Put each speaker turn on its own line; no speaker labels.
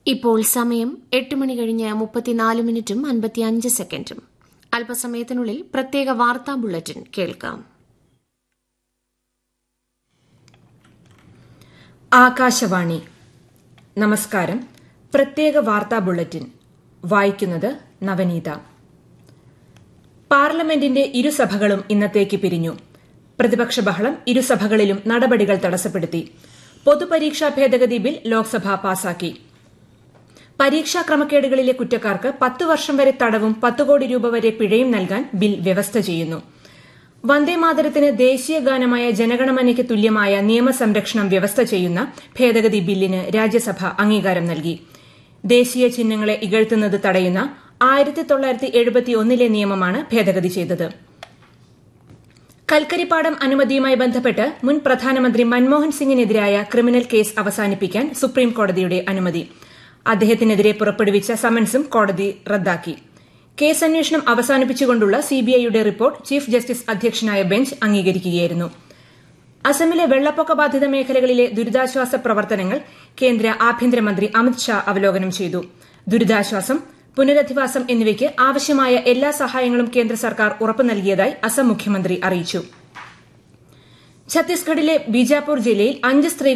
ഇപ്പോൾ സമയം എട്ട് മണി കഴിഞ്ഞ് മുപ്പത്തിനാല് മിനിറ്റും അൻപത്തിയഞ്ച് സെക്കൻഡും അല്പസമയത്തിനുള്ളിൽ പ്രത്യേക വാർത്താ ബുള്ളറ്റിൻ കേൾക്കാം
ആകാശവാണി നമസ്കാരം പ്രത്യേക വാർത്താ ബുള്ളറ്റിൻ വായിക്കുന്നത് നവനീത പാർലമെന്റിന്റെ ഇരുസഭകളും ഇന്നത്തേക്ക് പിരിഞ്ഞു പ്രതിപക്ഷ ബഹളം ഇരുസഭകളിലും നടപടികൾ തടസ്സപ്പെടുത്തി പൊതുപരീക്ഷാ ഭേദഗതി ബിൽ ലോക്സഭ പാസാക്കി പരീക്ഷാ ക്രമക്കേടുകളിലെ കുറ്റക്കാർക്ക് പത്ത് വർഷം വരെ തടവും പത്ത് കോടി രൂപ വരെ പിഴയും നൽകാൻ ബിൽ വ്യവസ്ഥ ചെയ്യുന്നു വന്ദേമാതരത്തിന് ദേശീയ ഗാനമായ ജനഗണമനയ്ക്ക് തുല്യമായ നിയമസംരക്ഷണം വ്യവസ്ഥ ചെയ്യുന്ന ഭേദഗതി ബില്ലിന് രാജ്യസഭ അംഗീകാരം നൽകി ദേശീയ ചിഹ്നങ്ങളെ ഇകഴ്ത്തുന്നത് തടയുന്ന ആയിരത്തി തൊള്ളായിരത്തി എഴുപത്തിയൊന്നിലെ നിയമമാണ് ഭേദഗതി ചെയ്തത് കൽക്കരിപ്പാടം അനുമതിയുമായി ബന്ധപ്പെട്ട് മുൻ പ്രധാനമന്ത്രി മൻമോഹൻ സിംഗിനെതിരായ ക്രിമിനൽ കേസ് അവസാനിപ്പിക്കാൻ സുപ്രീം കോടതിയുടെ അനുമതി അദ്ദേഹത്തിനെതിരെ പുറപ്പെടുവിച്ച സമൻസും കോടതി റദ്ദാക്കി കേസ് അന്വേഷണം അവസാനിപ്പിച്ചുകൊണ്ടുള്ള സിബിഐയുടെ റിപ്പോർട്ട് ചീഫ് ജസ്റ്റിസ് അധ്യക്ഷനായ ബെഞ്ച് അംഗീകരിക്കുകയായിരുന്നു അസമിലെ വെള്ളപ്പൊക്ക ബാധിത മേഖലകളിലെ ദുരിതാശ്വാസ പ്രവർത്തനങ്ങൾ കേന്ദ്ര ആഭ്യന്തരമന്ത്രി അമിത് ഷാ അവലോകനം ചെയ്തു ദുരിതാശ്വാസം പുനരധിവാസം എന്നിവയ്ക്ക് ആവശ്യമായ എല്ലാ സഹായങ്ങളും കേന്ദ്ര സർക്കാർ ഉറപ്പു നൽകിയതായി അസം മുഖ്യമന്ത്രി അറിയിച്ചു ഛത്തീസ്ഗഡിലെ ബീജാപൂർ ജില്ലയിൽ അഞ്ച് സ്ത്രീ